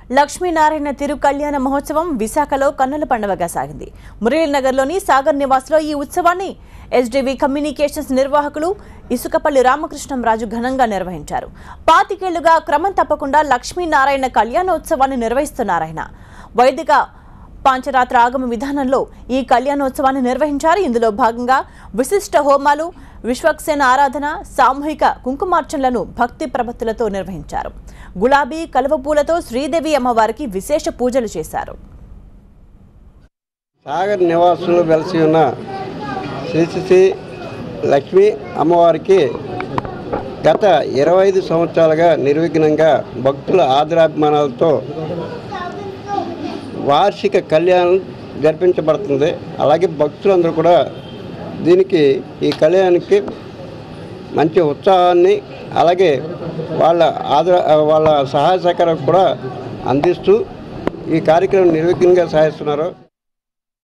లక్ష్మీనారాయణ తిరు కళ్యాణ మహోత్సవం విశాఖలో కన్నుల పండుగగా సాగింది మురళీనగర్లోని సాగర్ నివాస్లో ఈ ఉత్సవాన్ని ఎస్డివి కమ్యూనికేషన్స్ నిర్వాహకులు ఇసుకపల్లి రామకృష్ణంరాజు ఘనంగా నిర్వహించారు పాతికేళ్లుగా క్రమం తప్పకుండా లక్ష్మీనారాయణ కళ్యాణోత్సవాన్ని నిర్వహిస్తున్నారాయన వైదిక పాంచరాత్ర ఆగమ విధానంలో ఈ కళ్యాణోత్సవాన్ని నిర్వహించారు ఇందులో భాగంగా విశిష్ట హోమాలు విశ్వక్సేన ఆరాధన సామూహిక కుంకుమార్చనలను భక్తి ప్రపత్తులతో నిర్వహించారు గులాబీ కలువ పూలతో శ్రీదేవి అమ్మవారికి విశేష పూజలు చేశారు సాగర్ నివాసులు వెలసి ఉన్న శ్రీ శ్రీ శ్రీ లక్ష్మీ అమ్మవారికి గత ఇరవై ఐదు సంవత్సరాలుగా నిర్విఘ్నంగా భక్తుల ఆదరాభిమానాలతో వార్షిక కళ్యాణం జరిపించబడుతుంది అలాగే భక్తులందరూ కూడా దీనికి ఈ కళ్యాణానికి మంచి ఉత్సాహాన్ని అలాగే వాళ్ళ ఆదర వాళ్ళ సహాయ సహకారం కూడా అందిస్తూ ఈ కార్యక్రమం నిర్విఘ్నంగా సాగిస్తున్నారు